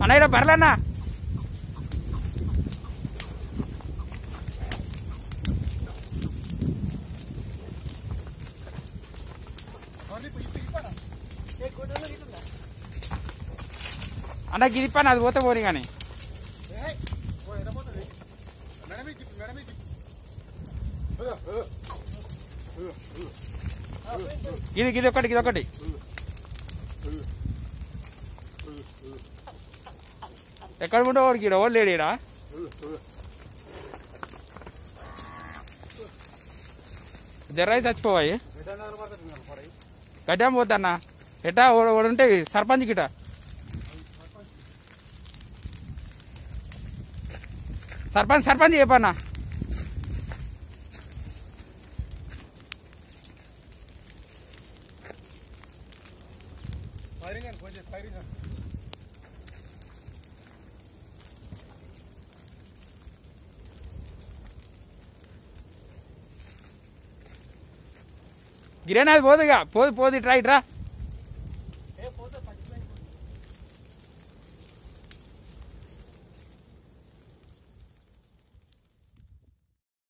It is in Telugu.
అన్న ఇక్కడ బర్లన్నా అన్న గిరిపాను అది పోతే పోని కానీ ఇది ఇది ఒకటి ఇది ఒకటి ఎక్కడ ఉండవు వాడికి ఈడ ఎవరు లేడు ఈడ జర్రాయి చచ్చిపోవాయి గడ్డం పోద్దన్న ఎట్టా ఒకడు ఉంటే సర్పంచ్ గిట సర్పంచ్ సర్పంచ్ చెప్పన్నా గిరేనా అది పోదుగా పోదు పోదు ఇట్రా ఇట్రా